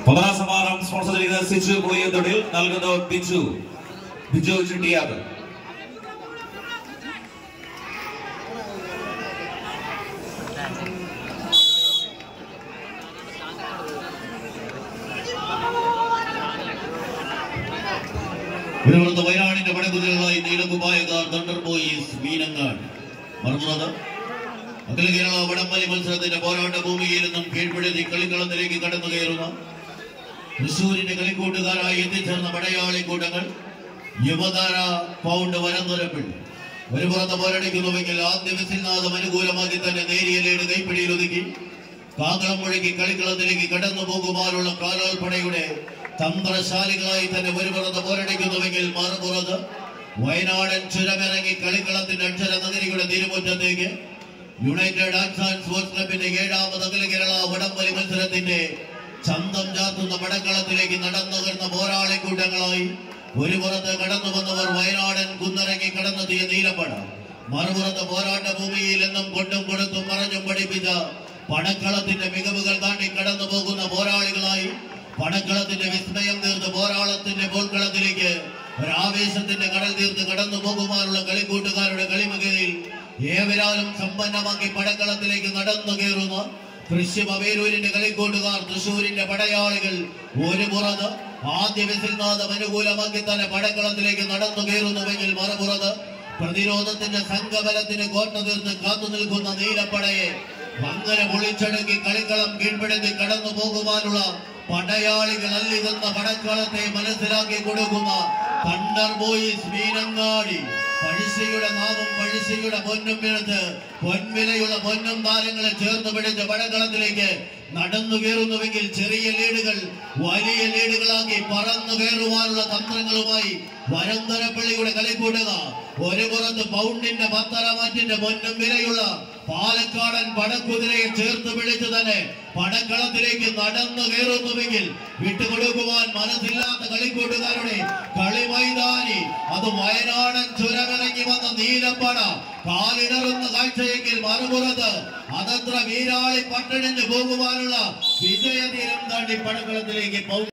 ഒന്നാം സമ്മാനം സ്പോൺസർ ചെയ്ത സിജു പുളിയത്തൊടിൽ നൽകുന്നത് ബിജു ബിജു ചിട്ടിയാത് ഇവിടുത്തെ വയനാടിന്റെ പടകുതിരകളായി നീലകുമായകാർ തണ്ടർ ബോയ്സ് മീനങ്ങാട് മറന്നത് അഖില കേരള വടംവലി മത്സരത്തിന്റെ പോരാട്ട ഭൂമിയിൽ നിന്നും കീഴ്പ്പെടുത്തി കളിക്കളത്തിലേക്ക് കടന്നു കയറുന്ന തൃശൂരിന്റെ കളിക്കൂട്ടുകാരായി എത്തിച്ചേർന്ന പടയാളി കൂട്ടങ്ങൾ യുവതാര പൗണ്ട് വരന്തരപ്പിൾ ഒരു പുറത്ത് പോരടിക്കുന്നുവെങ്കിൽ ആദ്യ വിസിൽനാഥം അനുകൂലമാക്കി തന്നെ നേരിയ ലീഡ് കൈപ്പിടിയിൽ ഒതുക്കി കാങ്കളം മുഴക്കി കളിക്കളത്തിലേക്ക് കടന്നു പോകുവാനുള്ള കാലാൽപ്പടയുടെ തന്ത്രശാലികളായി തന്നെ ഒരു പുറത്ത് പോരടിക്കുന്നുവെങ്കിൽ മറുപുറത്ത് വയനാടൻ ചുരമിറങ്ങി കളിക്കളത്തിന്റെ അക്ഷര നഗരിയുടെ തിരുമുറ്റത്തേക്ക് യുണൈറ്റഡ് ആർട്സ് ആൻഡ് സ്പോർട്സ് ക്ലബിന്റെ ഏഴാമത് അഖില കേരള വടംവലി മത്സരത്തിന്റെ ചന്തം ചാത്തുന്ന പടക്കളത്തിലേക്ക് നടന്നുകർന്ന പോരാളി കൂട്ടങ്ങളായി ഒരു പുറത്ത് കടന്നു വന്നവർ വയനാടൻ കുന്നിറങ്ങി കടന്നെത്തിയ നീലപ്പട മറുപുറത്ത് പോരാട്ട ഭൂമിയിൽ എന്നും കൊണ്ടും കൊടുത്തും പറഞ്ഞും പഠിപ്പിച്ച പടക്കളത്തിന്റെ മികവുകൾ താണ്ടി കടന്നു പോകുന്ന പോരാളികളായി പടക്കളത്തിന്റെ വിസ്മയം തീർത്ത് പോരാളത്തിന്റെ പോർക്കളത്തിലേക്ക് ഒരാവേശത്തിന്റെ കടൽ തീർത്ത് കടന്നു പോകുവാനുള്ള കളിക്കൂട്ടുകാരുടെ കളിമികയിൽ ഏവരാലും സമ്പന്നമാക്കി പടക്കളത്തിലേക്ക് നടന്നു കയറുന്ന തൃശ്ശൂർ അവേരൂരിന്റെ കളിക്കൂട്ടുകാർ തൃശ്ശൂരിന്റെ പടയാളികൾ ഒരു പുറത്ത് ആദ്യ വിസിൽനാഥം അനുകൂലമാക്കി തന്നെ പടക്കളത്തിലേക്ക് നടന്നു കയറുന്നുവെങ്കിൽ മറുപുറത്ത് പ്രതിരോധത്തിന്റെ സംഘബലത്തിന് കോട്ട തീർത്ത് കാത്തു നിൽക്കുന്ന നീലപ്പടയെ അങ്ങനെ പൊളിച്ചടക്കി കളിക്കളം കീഴ്പ്പെടുത്തി കടന്നു പോകുവാനുള്ള പടയാളികൾ അല്ലിതെന്ന പടക്കളത്തെ മനസ്സിലാക്കി കൊടുക്കുന്ന തണ്ടർ ബോയ്സ് മീനങ്ങാടി പഴിശയുടെ നാമം പഴിശയുടെ പൊന്നും പിഴത്ത് പൊൻവിലയുള്ള പൊന്നും താരങ്ങളെ ചേർന്ന് പിടിച്ച് പടക്കളത്തിലേക്ക് നടന്നു കയറുന്നുവെങ്കിൽ ചെറിയ ലീഡുകൾ വലിയ ലീഡുകളാക്കി പറന്നു കയറുവാനുള്ള തന്ത്രങ്ങളുമായി വരന്തരപ്പള്ളിയുടെ കളിക്കൂട്ടുക ഒരു പുറത്ത് പൗണ്ടിന്റെ പത്തരമാറ്റിന്റെ പൊന്നും വിലയുള്ള പാലക്കാടൻ പടക്കുതിരയെ ചേർത്ത് പിടിച്ച് തന്നെ പടക്കളത്തിലേക്ക് നടന്നു കയറുന്നുവെങ്കിൽ വിട്ടുകൊടുക്കുവാൻ മനസ്സില്ലാത്ത കളിക്കൂട്ടുകാരുടെ കളിമൈതാനി അത് വയനാടൻ ചുരമിറങ്ങി വന്ന നീലപ്പട കാലിടറുന്ന കാഴ്ചയെങ്കിൽ മറുപുറത്ത് അതത്ര വീരാളി പട്ടണിഞ്ഞു പോകുവാനുള്ള വിജയതീരം താണ്ടി പടക്കളത്തിലേക്ക് പൗ